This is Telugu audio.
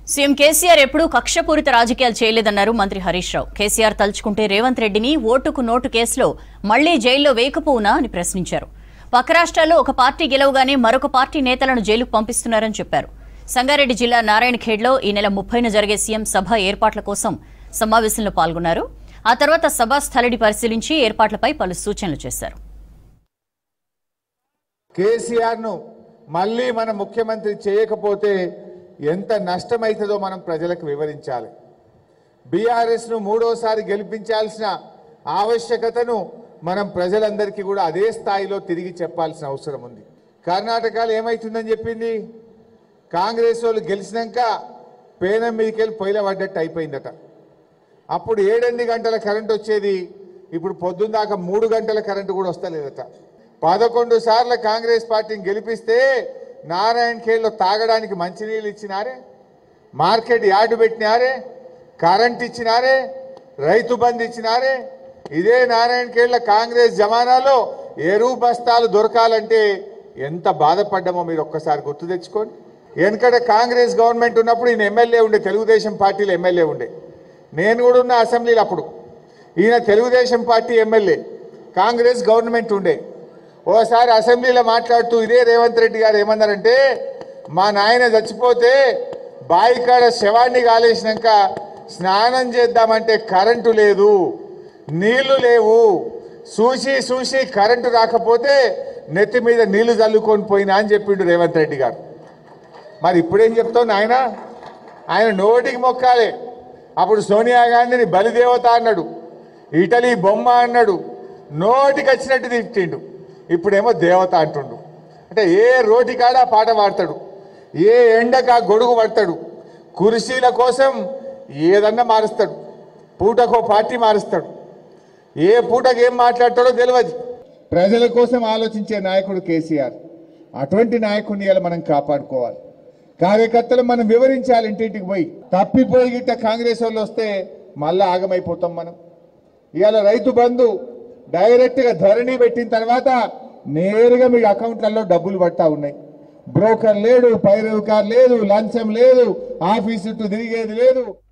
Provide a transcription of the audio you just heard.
సీఎం కేసీఆర్ ఎప్పుడూ కక్షపూరిత రాజకీయాలు చేయలేదన్నారు మంత్రి హరీష్ రావు కేసీఆర్ తలుచుకుంటే రేవంత్ రెడ్డిని ఓటుకు నోటు కేసులో మళ్లీ జైల్లో వేయకపోవునా అని ప్రశ్నించారు పక్క రాష్ట్రాల్లో ఒక పార్టీ గెలవగానే మరొక పార్టీ నేతలను జైలుకు పంపిస్తున్నారని చెప్పారు సంగారెడ్డి జిల్లా నారాయణఖేడ్లో ఈ నెల ముప్పైన జరిగే సీఎం సభ ఏర్పాట్ల కోసం సమావేశంలో పాల్గొన్నారు ఆ తర్వాత సభా స్థలిని పరిశీలించి ఏర్పాట్లపై పలు సూచనలు చేశారు కేసీఆర్ ను మళ్ళీ మన ముఖ్యమంత్రి చేయకపోతే ఎంత నష్టమవుతుందో మనం ప్రజలకు వివరించాలి బీఆర్ఎస్ ను మూడోసారి గెలిపించాల్సిన ఆవశ్యకతను మనం ప్రజలందరికీ కూడా అదే స్థాయిలో తిరిగి చెప్పాల్సిన అవసరం ఉంది కర్ణాటకలో ఏమైతుందని చెప్పింది కాంగ్రెస్ వాళ్ళు గెలిచినాక పేనం మీదకి వెళ్ళి పొయ్యిల పడ్డట్టు అయిపోయిందట అప్పుడు ఏడెనిమిది గంటల కరెంట్ వచ్చేది ఇప్పుడు పొద్దున్న దాకా మూడు గంటల కరెంటు కూడా వస్తలేదట పదకొండు సార్లు కాంగ్రెస్ పార్టీని గెలిపిస్తే నారాయణ ఖేడ్లో తాగడానికి మంచినీళ్ళు ఇచ్చినారే మార్కెట్ యార్డు పెట్టినారే కరెంట్ ఇచ్చినారే రైతు బంధు ఇచ్చినారే ఇదే నారాయణ ఖేడ్ల కాంగ్రెస్ జమానాలో ఎరువు బస్తాలు దొరకాలంటే ఎంత బాధపడ్డామో మీరు ఒక్కసారి గుర్తు తెచ్చుకోండి వెనకట కాంగ్రెస్ గవర్నమెంట్ ఉన్నప్పుడు ఈయన ఎమ్మెల్యే ఉండే తెలుగుదేశం పార్టీలో ఎమ్మెల్యే ఉండే నేను కూడా ఉన్న అసెంబ్లీలో అప్పుడు ఈయన Telugu Desam party MLA Congress government ఉండే ఓసారి అసెంబ్లీలో మాట్లాడుతూ ఇదే రేవంత్ రెడ్డి గారు ఏమన్నారంటే మా నాయన చచ్చిపోతే బావి కాడ శవాన్ని కాలేసినాక స్నానం చేద్దామంటే కరెంటు లేదు నీళ్లు లేవు చూసి చూసి కరెంటు రాకపోతే నెత్తి మీద నీళ్లు చల్లుకొని పోయినా అని చెప్పిండు రేవంత్ రెడ్డి గారు మరి ఇప్పుడేం చెప్తావు నాయన ఆయన నోటికి మొక్కాలే అప్పుడు సోనియా గాంధీని బలిదేవత అన్నాడు ఇటలీ బొమ్మ అన్నాడు నోటికి వచ్చినట్టు తిట్టిండు ఇప్పుడేమో దేవత అంటుండు అంటే ఏ రోటి కాడ ఆ పాట పాడతాడు ఏ ఎండక ఆ గొడుగు పడతాడు కుర్చీల కోసం ఏదన్నా మారుస్తాడు పూటకో పార్టీ మారుస్తాడు ఏ పూటకి ఏం మాట్లాడతాడో తెలియదు ప్రజల కోసం ఆలోచించే నాయకుడు కేసీఆర్ అటువంటి నాయకుడిని ఇలా మనం కాపాడుకోవాలి కార్యకర్తలు మనం వివరించాలి ఇంటింటికి పోయి తప్పిపోయి గిట్ట కాంగ్రెస్ వాళ్ళు వస్తే మళ్ళా ఆగమైపోతాం మనం ఇవాళ రైతు బంధు డైరెక్ట్గా ధరణి పెట్టిన తర్వాత నేరుగా మీ అకౌంట్లలో డబ్బులు పట్టా ఉన్నాయి బ్రోకర్ లేడు పైరవికార్ లేదు లంచం లేదు ఆఫీసు చుట్టూ తిరిగేది లేదు